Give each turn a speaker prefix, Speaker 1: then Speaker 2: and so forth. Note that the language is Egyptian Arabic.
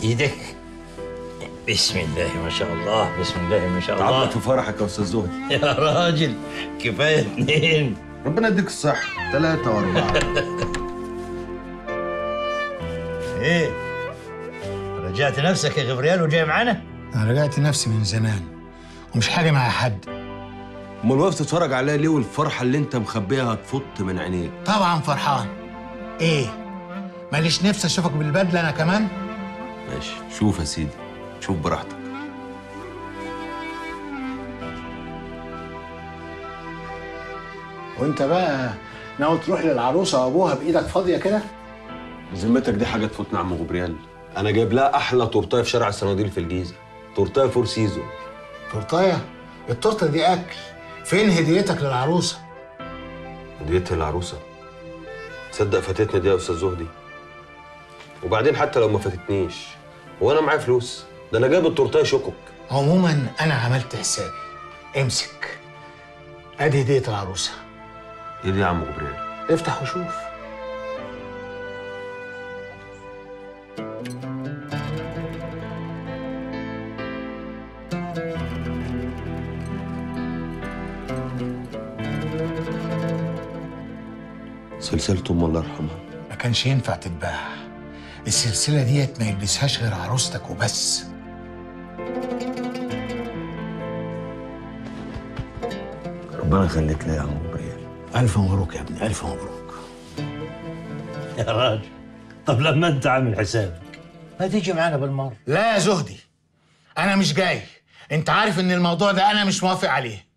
Speaker 1: ايدك بسم الله ما شاء الله بسم الله ما شاء
Speaker 2: تعبت
Speaker 1: الله
Speaker 2: في فرحك يا استاذ زهدي
Speaker 1: يا راجل كفايه اثنين
Speaker 2: ربنا يديك الصحة ثلاثة وأربعة
Speaker 1: ايه رجعت نفسك يا غبريال وجاي معانا
Speaker 3: انا رجعت نفسي من زمان ومش حاجه مع حد
Speaker 2: أمال واقف تتفرج عليها ليه والفرحة اللي أنت مخبيها هتفط من عينيك
Speaker 3: طبعا فرحان ايه ماليش نفسي اشوفك بالبدله انا كمان
Speaker 2: ماشي شوف يا سيدي شوف براحتك
Speaker 3: وانت بقى ناوي تروح للعروسه وابوها بايدك فاضيه كده
Speaker 2: ذمتك دي حاجة تفوتنا عم غبريال أنا جايب لها أحلى تورتاية في شارع الصناديل في الجيزة تورتاية فور سيزون
Speaker 3: تورتايه التورته دي اكل فين هديتك للعروسه
Speaker 2: هديتها العروسة تصدق فاتتني دي يا أستاذ زهدي وبعدين حتى لو ما فاتتنيش هو أنا معايا فلوس ده أنا جايب التورتاية شكك
Speaker 3: عموما انا عملت حسابي امسك ادي هديه العروسه
Speaker 2: إيه دي يا عم غبريال
Speaker 3: افتح وشوف
Speaker 2: سلسلة أم الله يرحمها
Speaker 3: ما كانش ينفع تتباع السلسله ديت ما يلبسهاش غير عروستك وبس
Speaker 2: ربنا يخليك ليا يا عم غبريال
Speaker 3: الف مبروك يا ابني الف مبروك
Speaker 1: يا راجل طب لما انت عامل حسابك ما تيجي معانا بالمره
Speaker 3: لا يا زهدي انا مش جاي انت عارف ان الموضوع ده انا مش موافق عليه